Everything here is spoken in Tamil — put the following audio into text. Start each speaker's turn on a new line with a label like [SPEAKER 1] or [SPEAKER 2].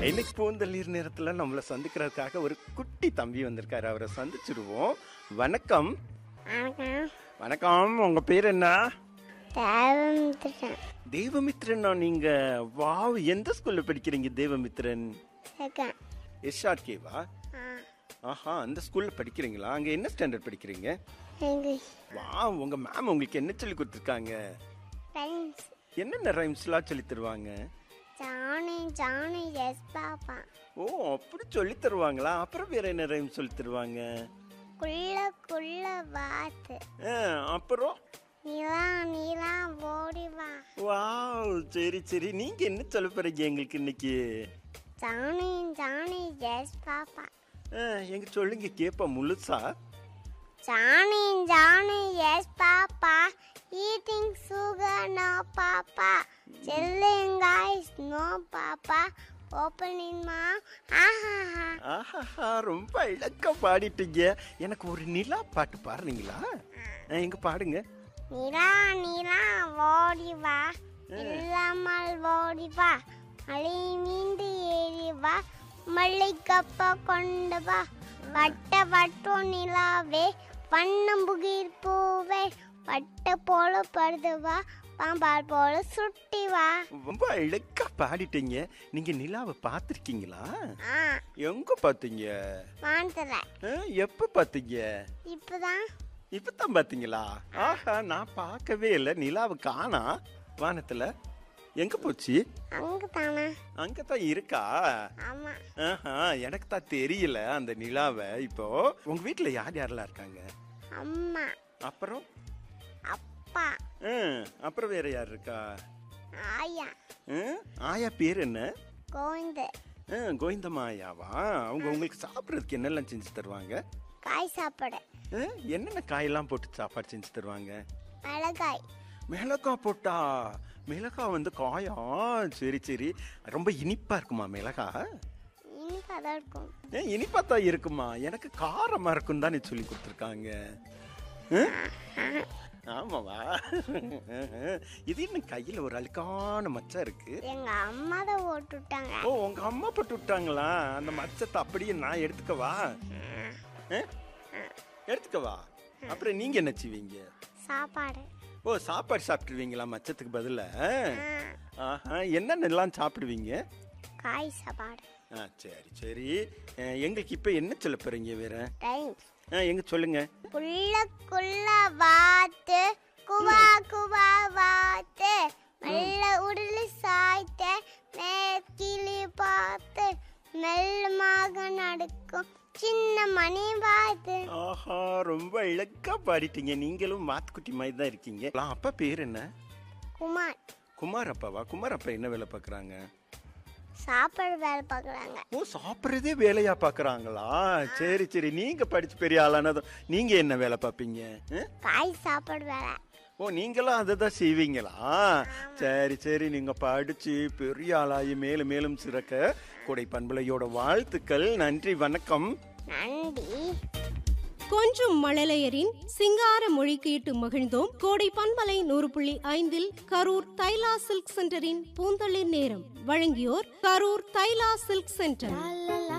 [SPEAKER 1] இன்னைக்கு பூந்தளிர் நேரத்துல நம்மள சந்திக்கிறதுக்காக ஒரு குட்டி தம்பி வந்திருக்காரு அவரை சந்திச்சிருவோம் வணக்கம்
[SPEAKER 2] வணக்கம்
[SPEAKER 1] வணக்கம் உங்க பேர் என்ன
[SPEAKER 2] தேவமித்திரன்
[SPEAKER 1] தேவமித்ரனா நீங்க வாவ் எந்த ஸ்கூல்ல படிக்கிறீங்க தேவமித்ரன்
[SPEAKER 2] செகண்ட்
[SPEAKER 1] எஸ்ஆர்கேவா
[SPEAKER 2] ஆ
[SPEAKER 1] ஆஹா அந்த ஸ்கூல்ல படிக்கிறீங்களா அங்க என்ன ஸ்டாண்டர்ட் படிக்கிறீங்க
[SPEAKER 2] இங்கிலீஷ்
[SPEAKER 1] வா உங்க மேம் உங்களுக்கு என்ன சொல்லி கொடுத்துருக்காங்க
[SPEAKER 2] ஃப்ரெண்ட்ஸ்
[SPEAKER 1] என்னென்ன ரைம்ஸ்லாம் சொல்லி தருவாங்க
[SPEAKER 2] ஜானி ஜானி எஸ் பாப்பா
[SPEAKER 1] ஓ அப்படி சொல்லி தருவாங்களா அப்புறம் வேற என்ன ரைம் சொல்லி தருவாங்க
[SPEAKER 2] குள்ள குள்ள வாத்து
[SPEAKER 1] ஆ, அப்புறம்
[SPEAKER 2] நிலா நிலா ஓடி வா
[SPEAKER 1] வாவ் சரி சரி நீங்க என்ன சொல்ல போறீங்க எங்களுக்கு இன்னைக்கு
[SPEAKER 2] ஜானி ஜானி எஸ் பாப்பா
[SPEAKER 1] ஆ, எங்க சொல்லுங்க கேப்பா முழுசா
[SPEAKER 2] Johny Johny yes papa eating sugar no papa selling guys no papa opening மா ஆஹா
[SPEAKER 1] ஆஹாஹா ரொம்ப இலக்க பாடிட்டீங்க எனக்கு ஒரு நிலா பாட்டு பாடுறீங்களா ஆ, எங்க பாடுங்க
[SPEAKER 2] நிலா நிலா ஓடி வா இல்லாமல் ஓடி வா மலை மீண்டு ஏறி வா மல்லிகப்பா கொண்டு வா வட்ட வட்டம் நிலாவே வண்ணம் புகிர் பூவே வட்ட போல படுது வா பாம்பால் போல சுட்டி வா
[SPEAKER 1] ரொம்ப இலக்க பாடிட்டீங்க நீங்க நிலாவை பார்த்திருக்கீங்களா
[SPEAKER 2] ஆ
[SPEAKER 1] எங்க பாத்தீங்க
[SPEAKER 2] வானத்துல
[SPEAKER 1] ஆ, எப்ப பாத்தீங்க
[SPEAKER 2] இப்பதான்
[SPEAKER 1] இப்பதான் பாத்தீங்களா ஆஹா நான் பார்க்கவே இல்லை நிலாவை காணா வானத்துல எங்க போச்சு
[SPEAKER 2] அங்க தானே
[SPEAKER 1] அங்கதான் இருக்கா
[SPEAKER 2] ஆமா
[SPEAKER 1] ஆஹா எனக்கு தான் தெரியல அந்த நிலாவை இப்போ உங்க வீட்ல யார் யாரெல்லாம் இருக்காங்க
[SPEAKER 2] அம்மா
[SPEAKER 1] அப்புறம்
[SPEAKER 2] அப்பா
[SPEAKER 1] ஆ, அப்புறம் வேற யார் இருக்கா
[SPEAKER 2] ஆயா
[SPEAKER 1] ஆ, ஆயா பேர் என்ன
[SPEAKER 2] கோவிந்து
[SPEAKER 1] ஆ, கோவிந்தம்மாயாவா அவங்க உங்களுக்கு சாப்பிட்றதுக்கு என்னெல்லாம் செஞ்சு தருவாங்க
[SPEAKER 2] காய் சாப்பாடு
[SPEAKER 1] ஆ, என்னென்ன காயெல்லாம் போட்டு சாப்பாடு செஞ்சு தருவாங்க
[SPEAKER 2] மிளகாய்
[SPEAKER 1] மிளகாய் போட்டா மிளகாய் வந்து காயா சரி சரி ரொம்ப இனிப்பா இருக்குமா மிளகாய்
[SPEAKER 2] இனிப்பாக தான் இருக்கும்
[SPEAKER 1] ஏன் இனிப்பா தான் இருக்குமா எனக்கு காரமா இருக்கும் தானே சொல்லி கொடுத்துருக்காங்க ஆமாவா இது இன்னும் கையில ஒரு அழுக்கான மச்சம் இருக்கு
[SPEAKER 2] எங்க அம்மா தான் ஓட்டு விட்டாங்க
[SPEAKER 1] ஓ உங்க அம்மா போட்டு விட்டாங்களா அந்த மச்சத்தை அப்படியே நான் எடுத்துக்கவா ஆ? எடுத்துக்கவா அப்புறம் நீங்க என்ன செய்வீங்க
[SPEAKER 2] சாப்பாடு
[SPEAKER 1] ஓ சாப்பாடு சாப்பிட்டுருவீங்களா மச்சத்துக்கு பதிலா
[SPEAKER 2] ஆ,
[SPEAKER 1] ஆஹா என்னென்னலாம் சாப்பிடுவீங்க
[SPEAKER 2] காய் சாப்பாடு
[SPEAKER 1] ஆ சரி சரி அஹ், எங்களுக்கு இப்போ என்ன சொல்ல போறீங்க வேற
[SPEAKER 2] டைம்ஸ்
[SPEAKER 1] ஆ எங்க சொல்லுங்க
[SPEAKER 2] புள்ளக்குள்ள வாத்து குவா குவா வாத்து மெல்ல உடல் சாய்த்த மேற்கிளி பார்த்து மெல்லமாக நடக்கும் சின்ன மணி வாத்து
[SPEAKER 1] ஆஹா ரொம்ப இலக்கா பாடிட்டீங்க நீங்களும் மாத்துக்குட்டி மாதிரி தான் இருக்கீங்க ஆ, அப்பா பேர் என்ன
[SPEAKER 2] குமார்
[SPEAKER 1] குமார் அப்பாவா குமார் அப்பா என்ன வேலை பார்க்குறாங்க
[SPEAKER 2] சாப்பாடு வேலை பார்க்குறாங்க
[SPEAKER 1] ஓ சாப்பிட்றதே வேலையா பார்க்குறாங்களா சரி சரி நீங்க படிச்சு பெரிய ஆளானதும் நீங்க என்ன வேலை பார்ப்பீங்க ஆ?
[SPEAKER 2] காய் சாப்பாடு வேலை
[SPEAKER 1] ஓ நீங்களும் அதை தான் செய்வீங்களா சரி சரி நீங்க படிச்சு பெரிய ஆளாகி மேலும் மேலும் சிறக்க கொடை பண்பலையோட வாழ்த்துக்கள் நன்றி வணக்கம்
[SPEAKER 2] நன்றி
[SPEAKER 3] கொஞ்சும் மழலையரின் சிங்கார மொழி கேட்டு மகிழ்ந்தோம் கோடை பண்பலை நூறு புள்ளி ஐந்தில் கரூர் தைலா சில்க் சென்டரின் பூந்தளிர் நேரம் வழங்கியோர் கரூர் தைலா சில்க் சென்டர்